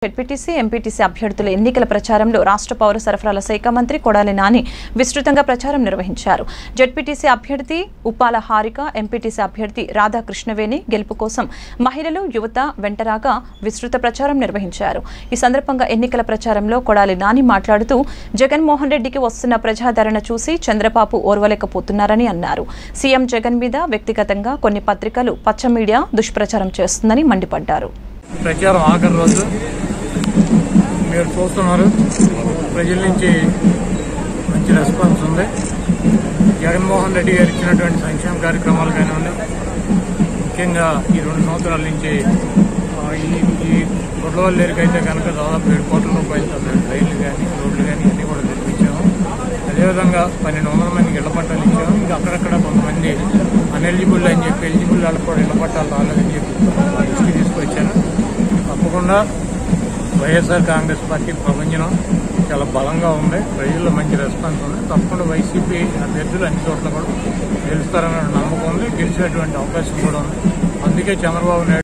ZPTC MPTC అభ్యర్థుల ఎన్నికల ప్రచారంలో రాష్ట్ర పౌర సరఫరాల శాఖ మంత్రి కొడాలి నాని విస్తృతంగా ప్రచారం నిర్వహించారు జెడ్పీటీసీ అభ్యర్థి ఉప్పాల హారిక ఎంపీటీసీ అభ్యర్థి రాధాకృష్ణవేణి గెలుపు కోసం మహిళలు యువత వెంటరాగా విస్తృత ప్రచారం నిర్వహించారు ఈ సందర్భంగా ఎన్నికల ప్రచారంలో కొడాలి నాని మాట్లాడుతూ జగన్మోహన్ రెడ్డికి వస్తున్న ప్రజాదరణ చూసి చంద్రబాబు ఓర్వలేకపోతున్నారని అన్నారు సీఎం జగన్ మీద వ్యక్తిగతంగా కొన్ని పత్రికలు పచ్చ మీడియా దుష్ప్రచారం చేస్తుందని మండిపడ్డారు ప్రచారం ఆఖరి రోజు మీరు చూస్తున్నారు ప్రజల నుంచి మంచి రెస్పాన్స్ ఉంది జగన్మోహన్ రెడ్డి గారు ఇచ్చినటువంటి సంక్షేమ కార్యక్రమాలు కానివ్వండి ముఖ్యంగా ఈ రెండు సంవత్సరాల నుంచి ఆ, ఈ ఈ గొడవల్లేరుకి అయితే కనుక దాదాపు ఏడు కోట్ల రూపాయలతో మేము రైళ్లు కానీ రోడ్లు కానీ అన్నీ కూడా తెప్పించాము అదేవిధంగా పన్నెండు వందల మందికి ఇళ్ల పట్టాలు ఇచ్చాము ఇంకా అక్కడక్కడ కొంతమంది అన్ఎలిజిబుల్ అని చెప్పి ఎలిజిబుల్ వాళ్ళకి కూడా ఇళ్ల పట్టాలు రాలేదని చెప్పి మా దృష్టికి తీసుకొచ్చాను తప్పకుండా వైఎస్ఆర్ కాంగ్రెస్ పార్టీ ప్రపంచం చాలా బలంగా ఉంది ప్రజల్లో మంచి రెస్పాన్స్ ఉంది తప్పకుండా వైసీపీ అభ్యర్థులు అన్ని చోట్ల కూడా గెలుస్తారన్న నమ్మకం ఉంది గెలిచేటువంటి అవకాశం కూడా ఉంది అందుకే చంద్రబాబు నాయుడు